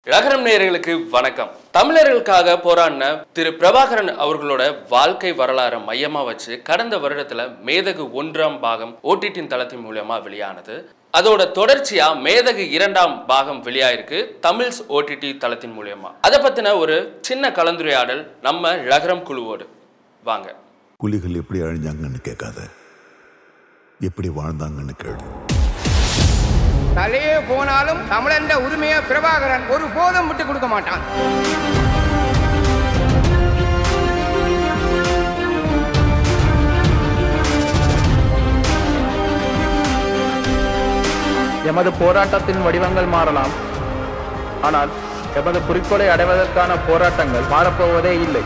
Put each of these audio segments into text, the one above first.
ரகரம் நேயர்களுக்கு வணக்கம் தமிழர்களுக்காக போராடின திரு பிரபாகரன் அவர்களோட வாழ்க்கை வரலாறை மையமா வச்சு கடந்த வருடத்துல மேதகு ஒன்றாம் பாகம் ஓடிடின் தளத்தின் மூலியமா வெளியானது அதோட தொடர்ச்சியா மேதகு இரண்டாம் பாகம் வெளியாயிருக்கு தமிழ்ஸ் ஓடிடி தளத்தின் மூலியமா அதை பத்தின ஒரு சின்ன கலந்துரையாடல் நம்ம ரகரம் குழுவோடு வாங்க புலிகள் எப்படி அழிஞ்சாங்கன்னு கேட்காத எப்படி வாழ்ந்தாங்கன்னு கேளு தலையே போனாலும் தமிழன்ற உரிமையை பிரபாகரன் ஒரு போதும் விட்டு கொடுக்க மாட்டான் எமது போராட்டத்தின் வடிவங்கள் மாறலாம் ஆனால் எமது குறிக்கோளை அடைவதற்கான போராட்டங்கள் மாறப்போவதே இல்லை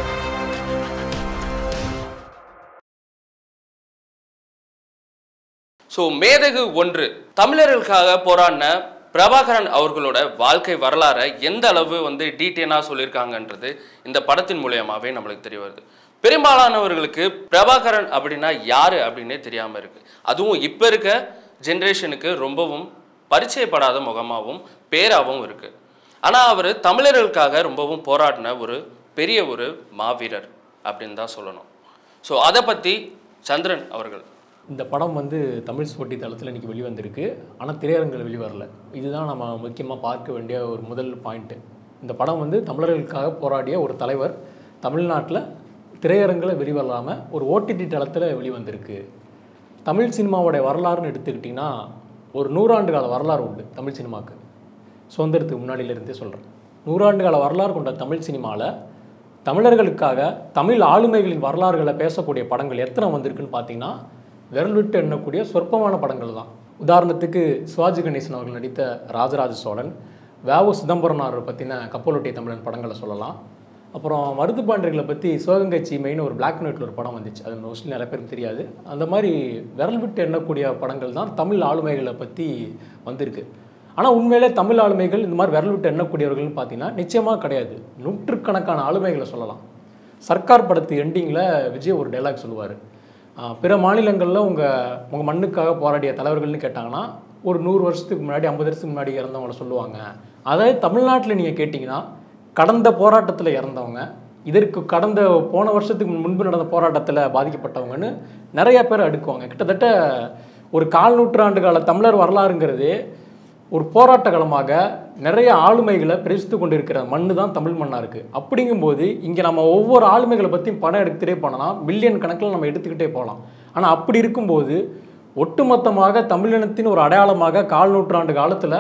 ஸோ மேதகு ஒன்று தமிழர்களுக்காக போராடின பிரபாகரன் அவர்களோட வாழ்க்கை வரலாறை எந்த அளவு வந்து டீட்டெயிலாக சொல்லியிருக்காங்கன்றது இந்த படத்தின் மூலியமாகவே நம்மளுக்கு தெரிய வருது பெரும்பாலானவர்களுக்கு பிரபாகரன் அப்படின்னா யாரு அப்படின்னே தெரியாமல் இருக்கு அதுவும் இப்போ இருக்க ஜென்ரேஷனுக்கு ரொம்பவும் பரிச்சயப்படாத முகமாகவும் பேராகவும் இருக்கு ஆனால் அவர் தமிழர்களுக்காக ரொம்பவும் போராடின ஒரு பெரிய ஒரு மாவீரர் அப்படின்னு தான் சொல்லணும் ஸோ அதை பற்றி சந்திரன் அவர்கள் இந்த படம் வந்து தமிழ் போட்டி தளத்தில் இன்றைக்கி வெளிவந்திருக்கு ஆனால் திரையரங்கில் வெளிவரல இதுதான் நம்ம முக்கியமாக பார்க்க வேண்டிய ஒரு முதல் பாயிண்ட்டு இந்த படம் வந்து தமிழர்களுக்காக போராடிய ஒரு தலைவர் தமிழ்நாட்டில் திரையரங்கில் வெளிவரலாமல் ஒரு ஓடிடி தளத்தில் வெளிவந்திருக்கு தமிழ் சினிமாவோடைய வரலாறுன்னு எடுத்துக்கிட்டிங்கன்னா ஒரு நூறாண்டு கால வரலாறு உண்டு தமிழ் சினிமாவுக்கு சுதந்திரத்துக்கு முன்னாடியிலிருந்தே சொல்கிறேன் நூறாண்டு கால வரலாறு கொண்ட தமிழ் சினிமாவில் தமிழர்களுக்காக தமிழ் ஆளுமைகளின் வரலாறுகளை பேசக்கூடிய படங்கள் எத்தனை வந்திருக்குன்னு பார்த்தீங்கன்னா விரல் விட்டு எண்ணக்கூடிய சொற்பமான படங்கள் தான் உதாரணத்துக்கு சிவாஜி கணேசன் அவர்கள் நடித்த ராஜராஜ சோழன் வேவு சிதம்பரனாரை பற்றின கப்பலொட்டிய தமிழன் படங்களை சொல்லலாம் அப்புறம் மருது பாண்டியர்களை பற்றி சிவகங்கை சீமைன்னு ஒரு பிளாக் அண்ட் ஒயிட்ல ஒரு படம் வந்துச்சு அது மோஸ்ட்லி நிறைய பேருக்கு தெரியாது அந்த மாதிரி விரல் விட்டு எண்ணக்கூடிய படங்கள் தான் தமிழ் ஆளுமைகளை பற்றி வந்திருக்கு ஆனால் உண்மையிலே தமிழ் ஆளுமைகள் இந்த மாதிரி விரல் விட்டு எண்ணக்கூடியவர்கள்னு பார்த்தீங்கன்னா நிச்சயமாக கிடையாது நூற்றுக்கணக்கான ஆளுமைகளை சொல்லலாம் சர்க்கார் படத்து எண்டிங்கில் விஜய் ஒரு டைலாக் சொல்லுவார் பிற மாநிலங்களில் உங்கள் உங்கள் மண்ணுக்காக போராடிய தலைவர்கள்னு கேட்டாங்கன்னா ஒரு நூறு வருஷத்துக்கு முன்னாடி ஐம்பது வருஷத்துக்கு முன்னாடி இறந்தவங்கள சொல்லுவாங்க அதே தமிழ்நாட்டில் நீங்கள் கேட்டிங்கன்னா கடந்த போராட்டத்தில் இறந்தவங்க இதற்கு கடந்த போன வருஷத்துக்கு முன்பு நடந்த போராட்டத்தில் பாதிக்கப்பட்டவங்கன்னு நிறைய பேர் அடுக்குவாங்க கிட்டத்தட்ட ஒரு கால் நூற்றாண்டு கால தமிழர் வரலாறுங்கிறது ஒரு போராட்ட களமாக நிறைய ஆளுமைகளை பிரசித்து கொண்டிருக்கிற மண்ணு தான் தமிழ் மண்ணாக இருக்குது அப்படிங்கும்போது இங்கே நம்ம ஒவ்வொரு ஆளுமைகளை பற்றியும் படம் எடுத்துகிட்டே போனோம்னா மில்லியன் கணக்கில் நம்ம எடுத்துக்கிட்டே போகலாம் ஆனால் அப்படி இருக்கும்போது ஒட்டுமொத்தமாக தமிழினத்தின் ஒரு அடையாளமாக கால் நூற்றாண்டு காலத்தில்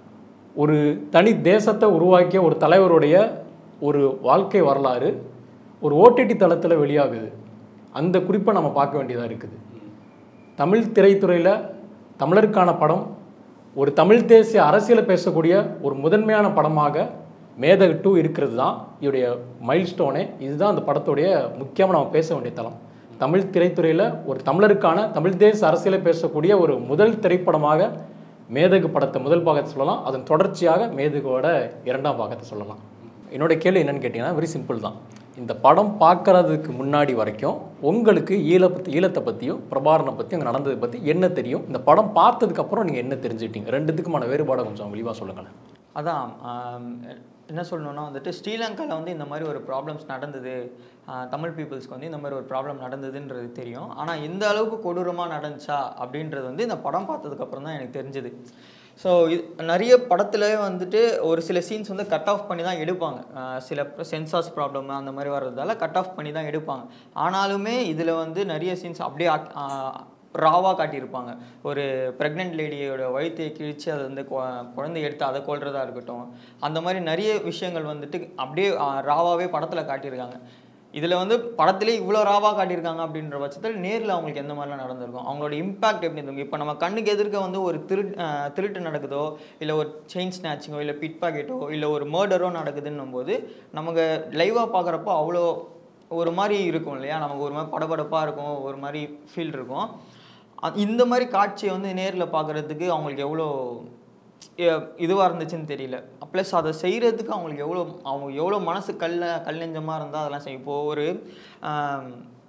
ஒரு தனி தேசத்தை உருவாக்கிய ஒரு தலைவருடைய ஒரு வாழ்க்கை வரலாறு ஒரு ஓடிடி தளத்தில் வெளியாகுது அந்த குறிப்பை நம்ம பார்க்க வேண்டியதாக இருக்குது தமிழ் திரைத்துறையில் தமிழருக்கான படம் ஒரு தமிழ் தேசிய அரசியலை பேசக்கூடிய ஒரு முதன்மையான படமாக மேதகு டூ இருக்கிறது தான் இதோடைய மைல்ஸ்டோனே இதுதான் அந்த படத்துடைய முக்கியமாக நம்ம பேச வேண்டிய தளம் தமிழ் திரைத்துறையில் ஒரு தமிழருக்கான தமிழ் தேச அரசியலை பேசக்கூடிய ஒரு முதல் திரைப்படமாக மேதகு படத்தை முதல் பாகத்தை சொல்லலாம் அதன் தொடர்ச்சியாக மேதகுவோட இரண்டாம் பாகத்தை சொல்லலாம் என்னோட கேள்வி என்னன்னு கேட்டிங்கன்னா வெரி சிம்பிள் தான் இந்த படம் பார்க்கறதுக்கு முன்னாடி வரைக்கும் உங்களுக்கு ஈழ பற்றி ஈழத்தை பற்றியும் பிரபாரனை பற்றியும் அங்கே நடந்ததை பற்றி என்ன தெரியும் இந்த படம் பார்த்ததுக்கப்புறம் நீங்கள் என்ன தெரிஞ்சுக்கிட்டீங்க ரெண்டுத்துக்குமான வேறுபாடை கொஞ்சம் விரிவாக சொல்லுங்களேன் அதான் ஆம், என்ன சொல்லணும்னா வந்துட்டு ஸ்ரீலங்காவில் வந்து இந்த மாதிரி ஒரு ப்ராப்ளம்ஸ் நடந்தது ஆ, தமிழ் பீப்புள்ஸ்க்கு வந்து இந்த மாதிரி ஒரு ப்ராப்ளம் நடந்ததுன்றது தெரியும் ஆனால் இந்த அளவுக்கு கொடூரமாக நடந்துச்சா அப்படின்றது வந்து இந்த படம் பார்த்ததுக்கப்புறம் தான் எனக்கு தெரிஞ்சது ஸோ இது நிறைய படத்தில் வந்துட்டு ஒரு சில சீன்ஸ் வந்து கட் ஆஃப் பண்ணி தான் எடுப்பாங்க ஆ, சில சென்சார்ஸ் ப்ராப்ளம் அந்த மாதிரி வர்றதால கட் ஆஃப் பண்ணி தான் எடுப்பாங்க ஆனாலுமே இதில் வந்து நிறைய சீன்ஸ் அப்படியே ஆக்- ஆ, ராவாக காட்டியிருப்பாங்க ஒரு ப்ரெக்னென்ட் லேடியோட வயிற்றை கிழிச்சு அதை வந்து கொ- குழந்தை எடுத்து அதை கொள்றதா இருக்கட்டும் அந்த மாதிரி நிறைய விஷயங்கள் வந்துட்டு அப்படியே ராவாகவே படத்தில் காட்டியிருக்காங்க இதில் வந்து படத்திலே இவ்வளோ ராவாக காட்டியிருக்காங்க அப்படின்ற பட்சத்தில் நேரில் அவங்களுக்கு எந்த மாதிரிலாம் நடந்திருக்கும் அவங்களோட இம்பாக்ட் எப்படி இருந்திருக்கும் இப்போ நம்ம கண்ணுக்கு எதிர்க்க வந்து ஒரு திரு ஆஹ் திருட்டு நடக்குதோ இல்லை ஒரு செயின் ஸ்நாச்சிங்கோ இல்லை பிட் பாக்கெட்டோ இல்லை ஒரு மர்டரோ நடக்குதுன்னும் போது நமக்கு லைவாக பார்க்குறப்போ அவ்வளோ ஒரு மாதிரி இருக்கும் இல்லையா நமக்கு ஒரு மாதிரி படபடப்பாக இருக்கும் ஒரு மாதிரி ஃபீல் இருக்கும் அ- இந்த மாதிரி காட்சியை வந்து நேரில் பார்க்குறதுக்கு அவங்களுக்கு எவ்வளோ இதுவாக இருந்துச்சுன்னு தெரியல ப்ளஸ் அதை செய்கிறதுக்கு அவங்களுக்கு எவ்வளோ அவங்க எவ்வளோ மனசு கல்ல கல் நெஞ்சமாக இருந்தால் அதெல்லாம் செய்யும் இப்போது ஒரு ஆம்,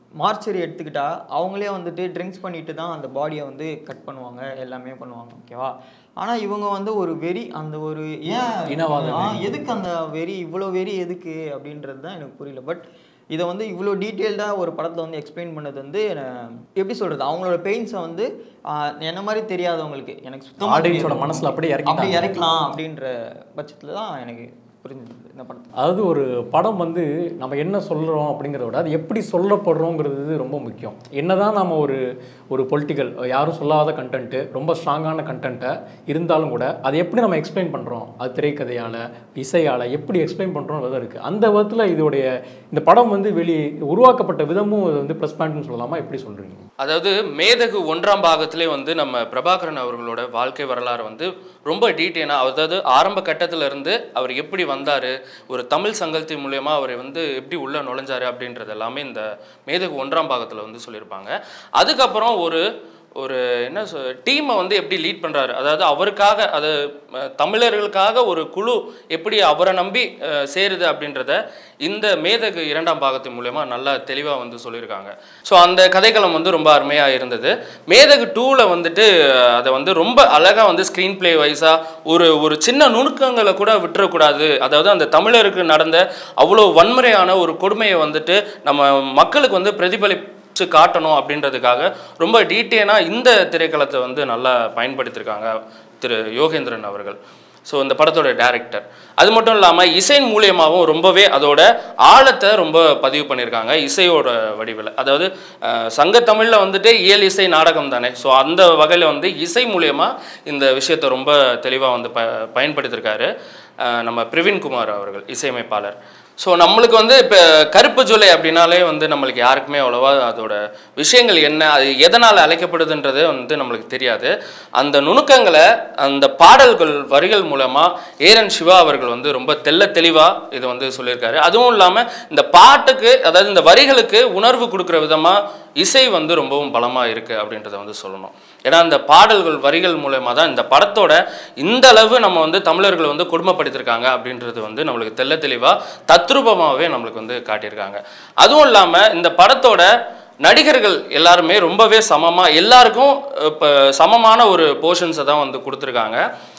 மார்ச்சரி எடுத்துக்கிட்டா அவங்களே வந்துட்டு ட்ரிங்க்ஸ் பண்ணிட்டு தான் அந்த பாடியை வந்து கட் பண்ணுவாங்க எல்லாமே பண்ணுவாங்க ஓகேவா ஆனால் இவங்க வந்து ஒரு வெறி அந்த ஒரு ஏன் இனவாத ஆ, எதுக்கு அந்த வெறி இவ்வளோ வெறி எதுக்கு அப்படின்றது தான் எனக்கு புரியல பட் இதை வந்து இவ்வளோ டீட்டெயில்டாக ஒரு படத்தில் வந்து எக்ஸ்பிளைன் பண்ணது வந்து அஹ், எப்படி சொல்கிறது அவங்களோட பெயின்ஸை வந்து ஆஹ், என்ன மாதிரி தெரியாதவங்களுக்கு எனக்கு சுத்தமா ஆடியன்ஸோட தெரியாது. மனசுல அப்படியே அப்படி இறக்கிட்டாங்க இறக்கலாம் அப்படின்ற பட்சத்தில் தான் எனக்கு புரிஞ்சுது இந்த படத்தை அதாவது ஒரு படம் வந்து நம்ம என்ன சொல்கிறோம் அப்படிங்கிறத விட அது எப்படி சொல்லப்படுறோங்கிறது ரொம்ப முக்கியம் என்னதான் நம்ம ஒரு ஒரு பொலிட்டிக்கல் யாரும் சொல்லாத கண்டென்ட்டு ரொம்ப ஸ்ட்ராங்கான கண்டென்ட்டை இருந்தாலும் கூட அதை எப்படி நம்ம எக்ஸ்பிளைன் பண்ணுறோம் அது திரைக்கதையால் இசையால் எப்படி எக்ஸ்பிளைன் பண்ணுறோம் விதம் இருக்குது அந்த விதத்தில் இதோடைய இந்த படம் வந்து வெளி உருவாக்கப்பட்ட விதமும் இது வந்து ப்ளஸ் பாயிண்ட்னு சொல்லலாமா எப்படி சொல்கிறீங்க அதாவது மேதகு ஒன்றாம் பாகத்திலே வந்து நம்ம பிரபாகரன் அவர்களோட வாழ்க்கை வரலாறு வந்து ரொம்ப டீட்டெயிலாக அதாவது ஆரம்ப கட்டத்துல இருந்து அவர் எப்படி வந்தார் ஒரு தமிழ் சங்கத்தின் மூலயமா அவர் வந்து எப்படி உள்ளே நுழைஞ்சாரு அப்படின்றது எல்லாமே இந்த மேதகு ஒன்றாம் பாகத்தில் வந்து சொல்லியிருப்பாங்க அதுக்கப்புறம் ஒரு ஒரு என்ன டீமை வந்து எப்படி லீட் பண்ணுறாரு அதாவது அவருக்காக அது அஹ், தமிழர்களுக்காக ஒரு குழு எப்படி அவரை நம்பி அஹ், சேருது அப்படின்றத இந்த மேதகு இரண்டாம் பாகத்தின் மூலயமா நல்லா தெளிவாக வந்து சொல்லியிருக்காங்க ஸோ அந்த கதைக்களம் வந்து ரொம்ப அருமையாக இருந்தது மேதகு டூவில் வந்துட்டு அஹ், அதை வந்து ரொம்ப அழகாக வந்து ஸ்க்ரீன் பிளே வைஸாக ஒரு ஒரு சின்ன நுணுக்கங்களை கூட விட்டுறக்கூடாது அதாவது அந்த தமிழருக்கு நடந்த அவ்வளோ வன்முறையான ஒரு கொடுமையை வந்துட்டு நம்ம மக்களுக்கு வந்து பிரதிபலி வச்சு காட்டணும் அப்படின்றதுக்காக ரொம்ப டீட்டெயிலாக இந்த திரைக்களத்தை வந்து நல்லா பயன்படுத்தியிருக்காங்க திரு யோகேந்திரன் அவர்கள் ஸோ இந்த படத்தோட டைரக்டர் அது மட்டும் இல்லாமல் இசையின் மூலியமாகவும் ரொம்பவே அதோட ஆழத்தை ரொம்ப பதிவு பண்ணியிருக்காங்க இசையோட வடிவில் அதாவது அஹ், சங்கத்தமிழில் வந்துட்டு இயல் இசை நாடகம் தானே ஸோ அந்த வகையில் வந்து இசை மூலியமாக இந்த விஷயத்தை ரொம்ப தெளிவாக வந்து ப பயன்படுத்தியிருக்காரு அஹ், நம்ம பிரவீன்குமார் அவர்கள் இசையமைப்பாளர் ஸோ நம்மளுக்கு வந்து இப்போ கருப்பு ஜூலை அப்படின்னாலே வந்து நம்மளுக்கு யாருக்குமே அவ்வளோவா அதோட விஷயங்கள் என்ன அது எதனால் அழைக்கப்படுதுன்றது வந்து நம்மளுக்கு தெரியாது அந்த நுணுக்கங்களை அந்த பாடல்கள் வரிகள் மூலமாக ஏரன் சிவா அவர்கள் வந்து ரொம்ப தெள்ள தெளிவாக இதை வந்து சொல்லியிருக்காரு அதுவும் இல்லாமல் இந்த பாட்டுக்கு அதாவது இந்த வரிகளுக்கு உணர்வு கொடுக்குற விதமாக இசை வந்து ரொம்பவும் பலமாக இருக்குது அப்படின்றத வந்து சொல்லணும் ஏன்னா இந்த பாடல்கள் வரிகள் மூலயமா தான் இந்த படத்தோட இந்த அளவு நம்ம வந்து தமிழர்களை வந்து கொடுமைப்படுத்திருக்காங்க அப்படின்றது வந்து நம்மளுக்கு தெள்ள தெளிவாக தத்ரூபமாகவே நம்மளுக்கு வந்து காட்டியிருக்காங்க அதுவும் இல்லாமல் இந்த படத்தோட நடிகர்கள் எல்லாருமே ரொம்பவே சமமாக எல்லாருக்கும் இப்போ சமமான ஒரு போர்ஷன்ஸை தான் வந்து கொடுத்துருக்காங்க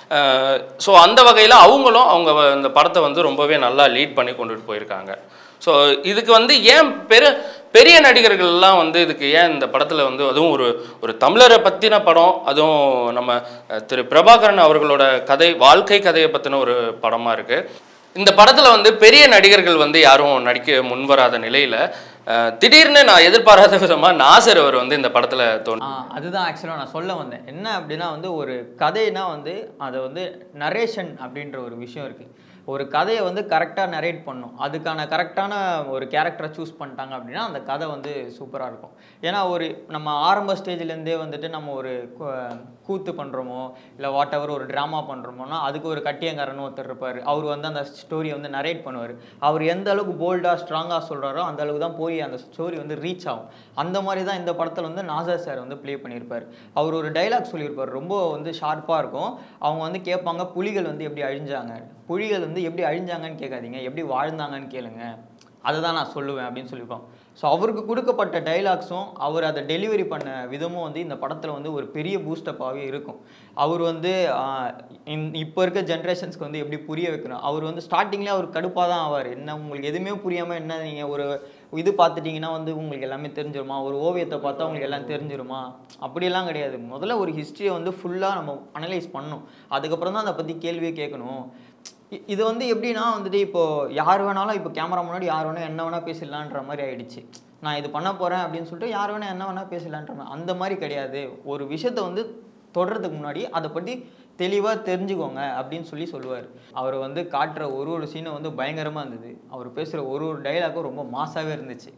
ஸோ அந்த வகையில் அவங்களும் அவங்க வ- இந்த படத்தை வந்து ரொம்பவே நல்லா லீட் பண்ணி கொண்டுட்டு போயிருக்காங்க ஸோ இதுக்கு வந்து ஏன் பெரு பெரிய நடிகர்கள்லாம் வந்து இதுக்கு ஏன் இந்த படத்தில் வந்து அதுவும் ஒரு ஒரு தமிழரை பற்றின படம் அதுவும் நம்ம அஹ், திரு பிரபாகரன் அவர்களோட கதை வாழ்க்கை கதையை பற்றின ஒரு படமாக இருக்குது இந்த படத்தில் வந்து பெரிய நடிகர்கள் வந்து யாரும் நடிக்க முன்வராத நிலையில் திடீர்னு நான் எதிர்பாராத விதமாக நாசர் அவர் வந்து இந்த படத்தில் தோன்றி ஆ, அதுதான் ஆக்சுவலாக நான் சொல்ல வந்தேன் என்ன அப்படின்னா வந்து ஒரு கதைனா வந்து அதை வந்து நரேஷன் அப்படின்ற ஒரு விஷயம் இருக்குது ஒரு கதையை வந்து கரெக்டாக நரேட் பண்ணும் அதுக்கான கரெக்டான ஒரு கேரக்டரை சூஸ் பண்ணிட்டாங்க அப்படின்னா அந்த கதை வந்து சூப்பராக இருக்கும் ஏன்னா ஒரு நம்ம ஆரம்ப ஸ்டேஜ்லேருந்தே வந்துட்டு நம்ம ஒரு கு- கூத்து பண்ணுறோமோ இல்லை வாட் எவர் ஒரு ட்ராமா பண்ணுறோமோனா அதுக்கு ஒரு கட்டியங்காரன்னு ஒருத்தர் இருப்பார் அவர் வந்து அந்த ஸ்டோரியை வந்து நரேட் பண்ணுவார் அவர் எந்த அளவுக்கு போல்டாக ஸ்ட்ராங்காக சொல்கிறாரோ அந்த அளவுக்கு தான் போய் அந்த ஸ்டோரி வந்து ரீச் ஆகும் அந்த மாதிரி தான் இந்த படத்தில் வந்து நாசர் சார் வந்து ப்ளே பண்ணியிருப்பார் அவர் ஒரு டைலாக் சொல்லியிருப்பார் ரொம்ப வந்து ஷார்ப்பாக இருக்கும் அவங்க வந்து கேட்பாங்க புலிகள் வந்து எப்படி அழிஞ்சாங்க புலிகள் வந்து எப்படி அழிஞ்சாங்கன்னு கேட்காதீங்க எப்படி வாழ்ந்தாங்கன்னு கேளுங்க அதை தான் நான் சொல்லுவேன் அப்படின்னு சொல்லியிருப்போம் ஸோ அவருக்கு கொடுக்கப்பட்ட டைலாக்ஸும் அவர் அதை டெலிவரி பண்ண விதமும் வந்து இந்த படத்தில் வந்து ஒரு பெரிய பூஸ்டப்பாகவே இருக்கும் அவர் வந்து ஆஹ், இந்- இப்போ இருக்க ஜென்ரேஷன்ஸ்க்கு வந்து எப்படி புரிய வைக்கணும் அவர் வந்து ஸ்டார்டிங்லேயே அவர் கடுப்பாக தான் ஆவார் என்ன உங்களுக்கு எதுவுமே புரியாமல் என்ன நீங்கள் ஒரு இது பார்த்துட்டிங்கன்னா வந்து உங்களுக்கு எல்லாமே தெரிஞ்சிருமா ஒரு ஓவியத்தை பார்த்தா உங்களுக்கு எல்லாம் தெரிஞ்சிருமா அப்படியெல்லாம் கிடையாது முதல்ல ஒரு ஹிஸ்ட்ரியை வந்து ஃபுல்லாக நம்ம அனலைஸ் பண்ணணும் அதுக்கப்புறம் தான் அதை பற்றி கேள்வியே கேட்கணும் இ- இது வந்து எப்படின்னா வந்துட்டு இப்போ யார் வேணாலும் இப்போ கேமரா முன்னாடி யார் வேணா என்ன வேணா பேசிடலான்ற மாதிரி ஆயிடுச்சு நான் இது பண்ண போறேன் அப்படின்னு சொல்லிட்டு யார் வேணா என்ன வேணா பேசலான்ற மாதிரி அந்த மாதிரி கிடையாது ஒரு விஷயத்த வந்து தொடர்றதுக்கு முன்னாடி அதை பற்றி தெளிவாக தெரிஞ்சுக்கோங்க அப்படின்னு சொல்லி சொல்லுவார் அவர் வந்து காட்டுற ஒரு ஒரு சீனை வந்து பயங்கரமாக இருந்தது அவர் பேசுகிற ஒரு ஒரு டைலாக்கும் ரொம்ப மாசாவே இருந்துச்சு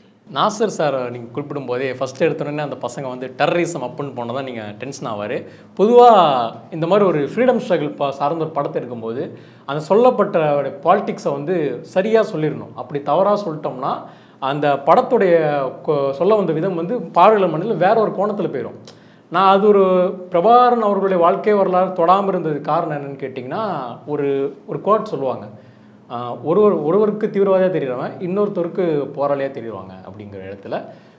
நாசர் சார் நீங்கள் குறிப்பிடும் போதே ஃபஸ்ட் எடுத்தோடனே அந்த பசங்க வந்து டெரரிசம் அப்புன்னு போனதான் நீங்கள் டென்ஷன் ஆவார் பொதுவாக இந்த மாதிரி ஒரு ஃப்ரீடம் ஸ்ட்ரகிள் பா சார்ந்த ஒரு படத்தை எடுக்கும்போது அந்த சொல்லப்பட்ட பாலிட்டிக்ஸை வந்து சரியாக சொல்லிடணும் அப்படி தவறாக சொல்லிட்டோம்னா அந்த படத்துடைய கொ- சொல்ல வந்த விதம் வந்து பார்வையாளர் மனதில் வேற ஒரு கோணத்தில் போயிடும் நான் அது ஒரு பிரபாகரன் அவர்களுடைய வாழ்க்கை வரலாறு தொடாமல் இருந்தது காரணம் என்னன்னு கேட்டிங்கன்னா ஒரு ஒரு கோட் சொல்லுவாங்க ஆஹ் ஒருவர் ஒருவருக்கு தீவிரவாதியாக தெரிகிறவன் இன்னொருத்தருக்கு போராளியாக தெரியுவாங்க அப்படிங்கிற இடத்துல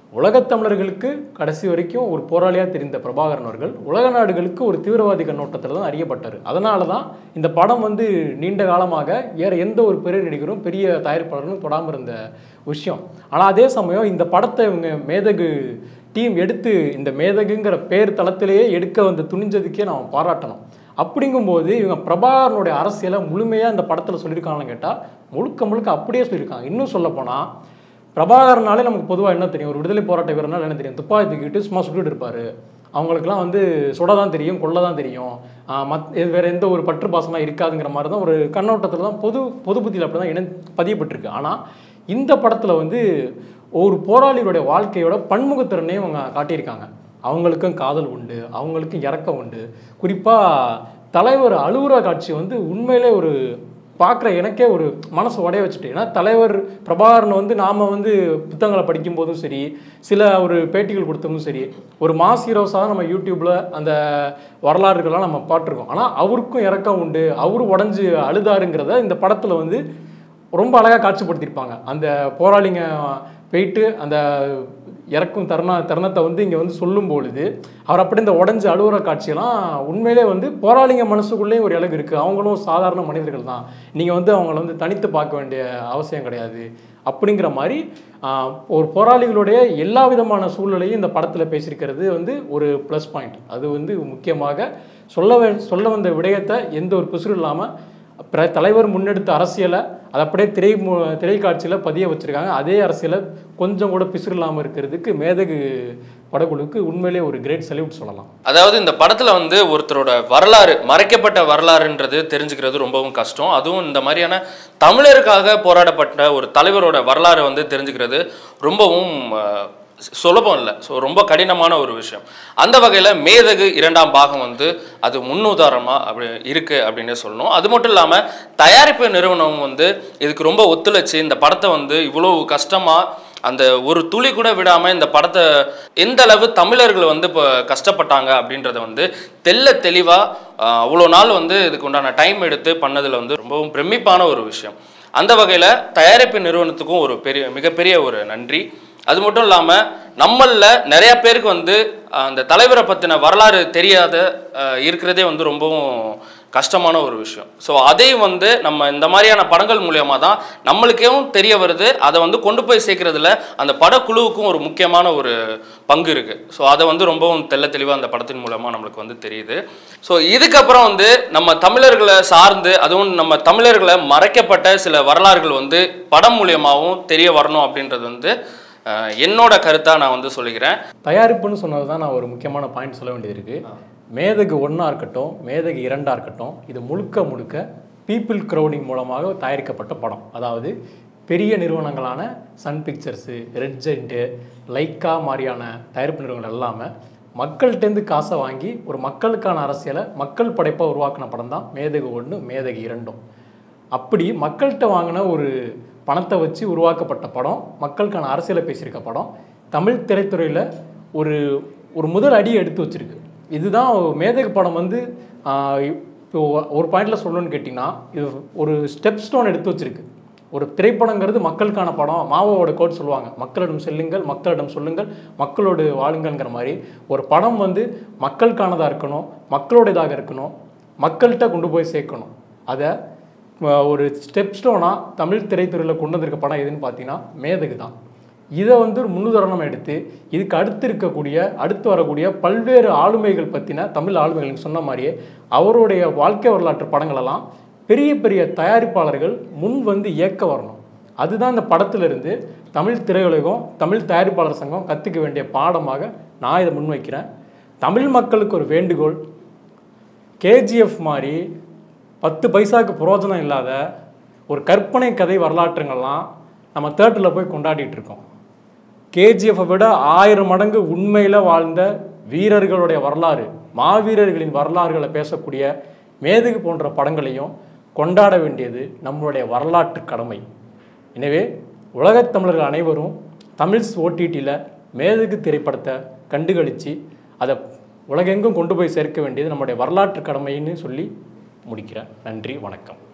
உலகத் தமிழர்களுக்கு கடைசி வரைக்கும் ஒரு போராளியாக தெரிந்த பிரபாகரன் அவர்கள் உலக நாடுகளுக்கு ஒரு தீவிரவாதி கண்ணோட்டத்தில் தான் அறியப்பட்டார் அதனால தான் இந்த படம் வந்து நீண்ட காலமாக வேற எந்த ஒரு பெரிய நடிகரும் பெரிய தயாரிப்பாளரும் தொடாமல் இருந்த விஷயம் ஆனால் அதே சமயம் இந்த படத்தை இவங்க மேதகு டீம் எடுத்து இந்த மேதகுங்கிற பேர் தளத்திலேயே எடுக்க வந்த துணிஞ்சதுக்கே நாம் பாராட்டணும் அப்படிங்கும்போது இவங்க பிரபாகரனுடைய அரசியலை முழுமையாக இந்த படத்தில் சொல்லியிருக்காங்கன்னு கேட்டால் முழுக்க முழுக்க அப்படியே சொல்லியிருக்காங்க இன்னும் சொல்லப்போனால் பிரபாகரனாலே நமக்கு பொதுவாக என்ன தெரியும் ஒரு விடுதலை போராட்ட வீரனால் என்ன தெரியும் துப்பாக்கி தூக்கிட்டு சும்மா சுட்டுட்டு இருப்பாரு அவங்களுக்குலாம் வந்து சுட தான் தெரியும் கொல்ல தான் தெரியும் ஆஹ் மத் இது வேற எந்த ஒரு பற்று பாசமாக இருக்காதுங்கிற மாதிரி தான் ஒரு கண்ணோட்டத்தில் தான் பொது பொது புத்தியில் அப்படி தான் இணை பதியப்பட்டிருக்கு ஆனால் இந்த படத்தில் வந்து ஒரு போராளிகளுடைய வாழ்க்கையோட பன்முகத்திறனையும் அவங்க காட்டியிருக்காங்க அவங்களுக்கும் காதல் உண்டு அவங்களுக்கும் இறக்கம் உண்டு குறிப்பாக தலைவர் அழுகுற காட்சி வந்து உண்மையிலே ஒரு பார்க்குற எனக்கே ஒரு மனசு உடைய வச்சுட்டு ஏன்னா தலைவர் பிரபாகரன் வந்து நாம் வந்து புத்தகங்களை படிக்கும் போதும் சரி சில ஒரு பேட்டிகள் கொடுத்ததும் சரி ஒரு மாஸ் ஹீரோஸாக நம்ம யூடியூப்பில் அந்த வரலாறுகள்லாம் நம்ம பார்த்துருக்கோம் ஆனால் அவருக்கும் இறக்கம் உண்டு அவரு உடஞ்சி அழுதாருங்கிறத இந்த படத்தில் வந்து ரொம்ப அழகாக காட்சிப்படுத்தியிருப்பாங்க அந்த போராளிங்க போயிட்டு அந்த இறக்கும் தருண தருணத்தை வந்து இங்கே வந்து சொல்லும் பொழுது அவர் அப்படி இந்த உடஞ்சி அழுகுற காட்சியெல்லாம் உண்மையிலே வந்து போராளிங்க மனசுக்குள்ளேயும் ஒரு இலகு இருக்குது அவங்களும் சாதாரண மனிதர்கள் தான் நீங்கள் வந்து அவங்கள வந்து தனித்து பார்க்க வேண்டிய அவசியம் கிடையாது அப்படிங்கிற மாதிரி ஆஹ், ஒரு போராளிகளுடைய எல்லா விதமான சூழ்நிலையும் இந்த படத்தில் பேசியிருக்கிறது வந்து ஒரு ப்ளஸ் பாயிண்ட் அது வந்து முக்கியமாக சொல்ல வே- சொல்ல வந்த விடயத்தை எந்த ஒரு பிசுறு இல்லாமல் பிற தலைவர் முன்னெடுத்த அரசியலை அதை அப்படியே திரை மு- திரைக்காட்சியில் பதிய வச்சிருக்காங்க அதே அரசியலை கொஞ்சம் கூட பிசுறு இல்லாமல் இருக்கிறதுக்கு மேதகு படக்குழுவுக்கு உண்மையிலே ஒரு கிரேட் சல்யூட் சொல்லலாம் அதாவது இந்த படத்துல வந்து ஒருத்தரோட வரலாறு மறைக்கப்பட்ட வரலாறுன்றது தெரிஞ்சுக்கிறது ரொம்பவும் கஷ்டம் அதுவும் இந்த மாதிரியான தமிழருக்காக போராடப்பட்ட ஒரு தலைவரோட வரலாறு வந்து தெரிஞ்சுக்கிறது ரொம்பவும் அஹ், சுலபம் இல்லை ஸோ ரொம்ப கடினமான ஒரு விஷயம் அந்த வகையில் மேதகு இரண்டாம் பாகம் வந்து அது முன்னுதாரணமாக அப்படி இருக்குது அப்படின்னே சொல்லணும் அது மட்டும் இல்லாமல் தயாரிப்பு நிறுவனம் வந்து இதுக்கு ரொம்ப ஒத்துழைச்சு இந்த படத்தை வந்து இவ்வளோ கஷ்டமாக அந்த ஒரு துளி கூட விடாமல் இந்த படத்தை எந்த அளவு தமிழர்கள் வந்து இப்போ கஷ்டப்பட்டாங்க அப்படின்றத வந்து தெள்ள தெளிவாக அவ்வளோ நாள் வந்து இதுக்கு உண்டான டைம் எடுத்து பண்ணதில் வந்து ரொம்பவும் பிரமிப்பான ஒரு விஷயம் அந்த வகையில் தயாரிப்பு நிறுவனத்துக்கும் ஒரு பெரிய மிகப்பெரிய ஒரு நன்றி அது மட்டும் இல்லாமல் நம்மளில் நிறைய பேருக்கு வந்து அஹ், அந்த தலைவரை பற்றின வரலாறு தெரியாத அஹ், இருக்கிறதே வந்து ரொம்பவும் கஷ்டமான ஒரு விஷயம் ஸோ அதையும் வந்து நம்ம இந்த மாதிரியான படங்கள் மூலியமாக தான் நம்மளுக்கேவும் தெரிய வருது அதை வந்து கொண்டு போய் சேர்க்கறதுல அந்த படக்குழுவுக்கும் ஒரு முக்கியமான ஒரு பங்கு இருக்குது ஸோ அதை வந்து ரொம்பவும் தெள்ள தெளிவாக அந்த படத்தின் மூலமாக நம்மளுக்கு வந்து தெரியுது ஸோ இதுக்கப்புறம் வந்து நம்ம தமிழர்களை சார்ந்து அதுவும் நம்ம தமிழர்களை மறைக்கப்பட்ட சில வரலாறுகள் வந்து படம் மூலியமாகவும் தெரிய வரணும் அப்படின்றது வந்து அஹ், என்னோட கருத்தாக நான் வந்து சொல்லிக்கிறேன் தயாரிப்புன்னு சொன்னது தான் நான் ஒரு முக்கியமான பாயிண்ட் சொல்ல வேண்டியது இருக்குது மேதகு ஒன்றா இருக்கட்டும் மேதகு இரண்டா இருக்கட்டும் இது முழுக்க முழுக்க பீப்புள் க்ரௌடிங் மூலமாக தயாரிக்கப்பட்ட படம் அதாவது பெரிய நிறுவனங்களான சன் பிக்சர்ஸு ரெட் ஜெயிண்ட்டு லைக்கா மாதிரியான தயாரிப்பு நிறுவனங்கள் எல்லாமே மக்கள்கிட்டேருந்து காசை வாங்கி ஒரு மக்களுக்கான அரசியலை மக்கள் படைப்பாக உருவாக்கின படம் தான் மேதகு ஒன்று மேதகு இரண்டும் அப்படி மக்கள்கிட்ட வாங்கின ஒரு பணத்தை வச்சு உருவாக்கப்பட்ட படம் மக்களுக்கான அரசியலை பேசியிருக்க படம் தமிழ் திரைத்துறையில் ஒரு ஒரு முதல் அடியை எடுத்து வச்சிருக்கு இதுதான் மேதகு படம் வந்து ஆஹ், இப்போ ஒரு பாயிண்ட்ல சொல்லணும்னு கேட்டிங்கன்னா இது ஒரு ஸ்டெப் ஸ்டோன் எடுத்து வச்சிருக்கு ஒரு திரைப்படங்கிறது மக்களுக்கான படம் மாவோட கோட் சொல்லுவாங்க மக்களிடம் செல்லுங்கள் மக்களிடம் சொல்லுங்கள் மக்களோடு வாழுங்கள்ங்கிற மாதிரி ஒரு படம் வந்து மக்களுக்கானதாக இருக்கணும் மக்களோடதாக இருக்கணும் மக்கள்கிட்ட கொண்டு போய் சேர்க்கணும் அதை அஹ், ஒரு ஸ்டெப் ஸ்டோனாக தமிழ் திரைத்துறையில் கொண்டு வந்திருக்க படம் எதுன்னு பார்த்தீங்கன்னா மேதகு தான் இதை வந்து ஒரு முன்னுதாரணம் எடுத்து இதுக்கு அடுத்து இருக்கக்கூடிய அடுத்து வரக்கூடிய பல்வேறு ஆளுமைகள் பற்றின தமிழ் ஆளுமைகள் நீங்க சொன்ன மாதிரியே அவருடைய வாழ்க்கை வரலாற்று படங்களெல்லாம் பெரிய பெரிய தயாரிப்பாளர்கள் முன் வந்து இயக்க வரணும் அதுதான் இந்த படத்திலிருந்து தமிழ் திரையுலகம் தமிழ் தயாரிப்பாளர் சங்கம் கற்றுக்க வேண்டிய பாடமாக நான் இதை முன்வைக்கிறேன் தமிழ் மக்களுக்கு ஒரு வேண்டுகோள் கேஜிஎஃப் மாதிரி பத்து பைசாவுக்கு பிரயோஜனம் இல்லாத ஒரு கற்பனை கதை வரலாற்றுங்கள்லாம் நம்ம தேட்டரில் போய் கொண்டாடிட்டு இருக்கோம் கேஜிஎஃப்பை விட ஆயிரம் மடங்கு உண்மையில் வாழ்ந்த வீரர்களுடைய வரலாறு மாவீரர்களின் வரலாறுகளை பேசக்கூடிய மேதகு போன்ற படங்களையும் கொண்டாட வேண்டியது நம்மளுடைய வரலாற்று கடமை எனவே உலகத் தமிழர்கள் அனைவரும் தமிழ்ஸ் ஓடிடியில் மேதகு திரைப்படத்தை கண்டுகளித்து அதை உலகெங்கும் கொண்டு போய் சேர்க்க வேண்டியது நம்முடைய வரலாற்று கடமைன்னு சொல்லி முடிக்கிறேன் நன்றி வணக்கம்